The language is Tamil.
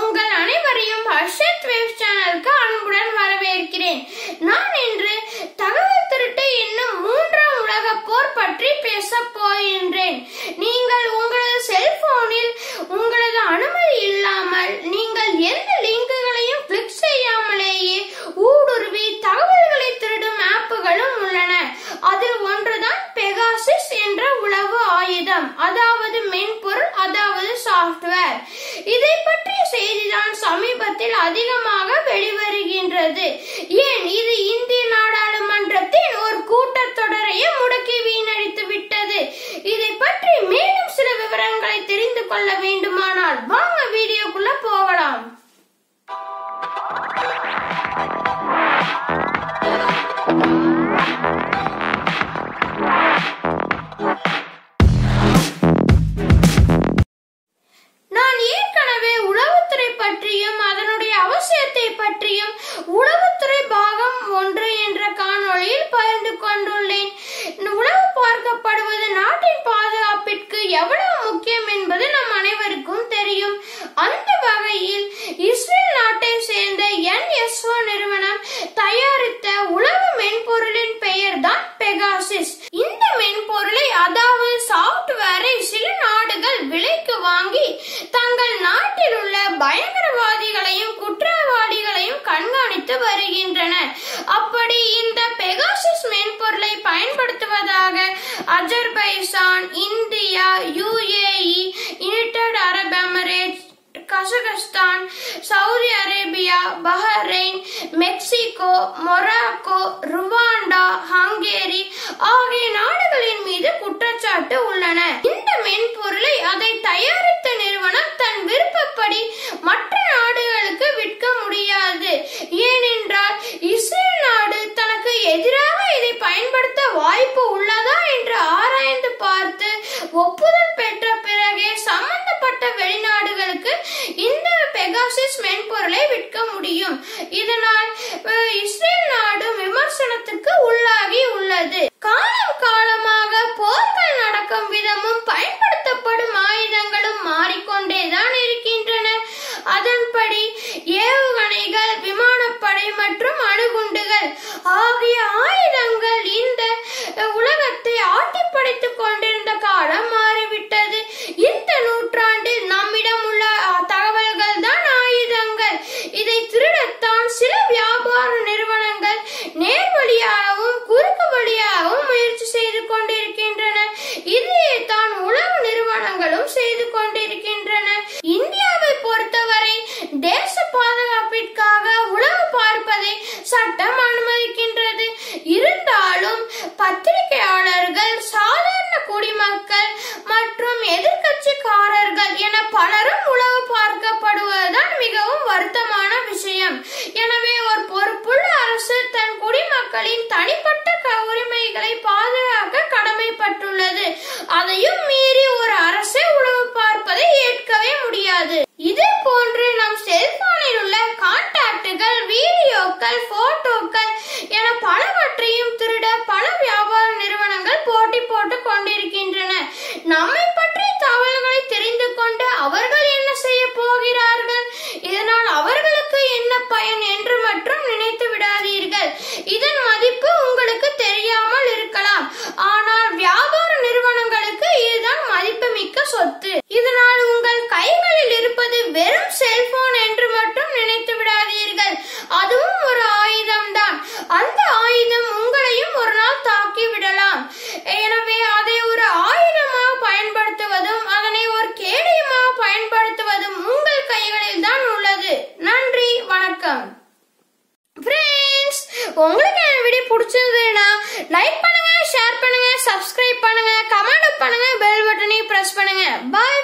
உங்கள் அனைவரையும் ஹர்ஷத் வேவ் சேனலுக்கு அன்புடன் வரவேற்கிறேன் நான் இன்று தகவல் திருட்டு என்னும் மூன்றாம் உலக போர் பற்றி பேசப் போகின்றேன் நீங்கள் உங்களது செல்போனில் உங்களது அனுமதி இல்லாமல் நீங்கள் எந்த லிங்குகளையும் கிளிக் செய்யாமலேயே ஊடுருவி தகவல்களை திருடும் ஆப்புகளும் உள்ளன அதில் ஒன்றுதான் பெகாசிஸ் என்ற உளவு ஆயுதம் அதாவது மென்பொருள் அதாவது சாஃப்ட்வேர் இதை பற்றிய செய்திதான் சமீபத்தில் அதிகமாக வெளிவருகின்றது ஏன் இது இந்திய நாடாளுமன்றத்தின் ஒரு கூட்டத்தொடரையே முடக்கி வீணடித்து விட்டது இதை பற்றி மேலும் சில விவரங்களை தெரிந்து கொள்ள வேண்டுமானால் வாங்க வீடியோக்குள்ள போகலாம் நான் ஏற்கனவே உளவுத்துறை பற்றியும் அதனுடைய அவசியத்தை பற்றியும் உளவுத்துறை பாகம் ஒன்று என்ற காணொளியில் பகிர்ந்து கொண்டுள்ளேன் உளவு பார்க்கப்படுவது நாட்டின் பாதுகாப்பிற்கு எவ்வளவு முக்கியம் என்பது நம் அனைவருக்கும் தெரியும் அந்த வகையில் இஸ்ரேல் நாட்டை சேர்ந்த என்எஸ்ஓ நிறுவனம் தயாரித்த உளவு மென்பொருளின் பெயர் தான் பெகாசிஸ் இந்த மென்பொருளை அதாவது சாப்ட்வேரை சில நாடுகள் விலைக்கு வாங்கி தங்கள் நாட்டில் உள்ள பயங்கரவாதிகளையும் குற்றவாளிகளையும் கண்காணித்து வருகின்றன அப்படி இந்த பெகாசிஸ் மென்பொருளை பயன்படுத்துவதாக Azerbaijan India UAE United Arab Emirates Kazakhstan Saudi Arabia Bahrain Mexico Morocco Rwanda Hungary ஆகிய நாடுகளின் மீது குற்றச்சாட்டு உள்ளன இந்த மென்பொருளை அதை தயாரித்த நிறுவனம் தன் விருப்பப்படி மற்ற நாடுகளுக்கு விற்க முடியாது ஏனென்றால் இஸ்ரேல் நாடு தனக்கு எதிராக இதை பயன்படுத்த வாய்ப்பு உள்ளதா என்று ஆராய்ந்து பார்த்து ஒப்புதல் பெற்ற பிறகே சம்பந்தப்பட்ட வெளிநாடுகளுக்கு இந்த பெகாசிஸ் மென்பொருளை விற்க முடியும் இதனால் அஹ், இஸ்ரேல் நாடு விமர்சனத்துக்கு உள்ளாகி உள்ளது காலம் காலமாக போர்கள் நடக்கும் விதமும் பயன்படுத்தப்படும் ஆயுதங்களும் மாறிக்கொண்டேதான் இருக்கின்றன அதன்படி ஏவுகணைகள் விமானப்படை மற்றும் அணுகுண்டுகள் ஆகிய ஆயுதங்கள் இந்த அஹ், உலகத்தை ஆட்டிப்படைத்துக் கொண்டிருந்த காலம் மாறிவிட்டது இந்த நூற்றாண்டில் நம்மிடம் உள்ள அஹ், தகவல்கள் தான் ஆயுதங்கள் இதை திருடத்தான் சில வியாபார நிறுவனங்கள் நேர் வழியாகவும் குறுக்கு வழியாகவும் முயற்சி செய்து கொண்டிருக்கின்றன இதையே தான் உளவு நிறுவனங்களும் செய்து கொண்டிருக்கின்றன இந்தியாவை பொறுத்தவரை தேச பாதுகாப்பிற்காக உளவு பார்ப்பதை சட்டம் அனுமதிக்கின்றது இருந்தாலும் பத்திரிகையாளர்கள் சாதாரண குடிமக்கள் மற்றும் எதிர்க்கட்சிக்காரர்கள் என பலரும் உளவு பார்க்கப்படுவதுதான் மிகவும் வருத்தமான விஷயம் எனவே ஒரு பொறுப்புள்ள அரசு தன் குடிமக்களின் தனிப்பட்ட க- உரிமைகளை பாதுகாக்க கடமைப்பட்டுள்ளது அதையும் மீறி ஒரு அரசே உளவு பார்ப்பதை ஏற்கவே முடியாது இதே போன்று நம் செல்போனில் உள்ள கான்டாக்டுகள் வீடியோக்கள் போட்டோக்கள் என பலவற்றையும் திருட பல வியாபார நிறுவனங்கள் போட்டி போட்டுக் கொண்டிருக்கின்றன நம்மை பற்றிய தகவல்களை தெரிந்து கொண்டு அவர்கள் என்ன செய்ய போகிறார்கள் இதனால் அவர்களுக்கு என்ன பயன் என்று மட்டும் நினைத்து விடாதீர்கள் இதன் மதிப்பு உங்களுக்கு தெரியாமல் இருக்கலாம் ஆனால் வியாபார நிறுவனங்களுக்கு இதுதான் மதிப்புமிக்க சொத்து இதனால் உங்கள் கைகளில் இருப்பது வெறும் செல்போன் என்று மட்டும் நினைத்து விடாதீர்கள் அதுவும் ஒரு ஆயுதம்தான் அந்த ஆயுதம் உங்களையும் ஒரு நாள் தாக்கி விடலாம் எனவே அதை ஒரு ஆயுதமாக பயன்படுத்துவதும் அதனை ஒரு கேடயமாக பயன்படுத்துவதும் உங்கள் கைகளில் தான் உள்ளது நன்றி வணக்கம் ஃப்ரெண்ட்ஸ் உங்களுக்கு என் வீடியோ பிடிச்சிருந்ததுன்னா லைக் பண்ணுங்க ஷேர் பண்ணுங்க சப்ஸ்கிரைப் பண்ணுங்க கமெண்ட் பண்ணுங்க பெல் பட்டனையும் பிரஸ் பண்ணுங்க பாய்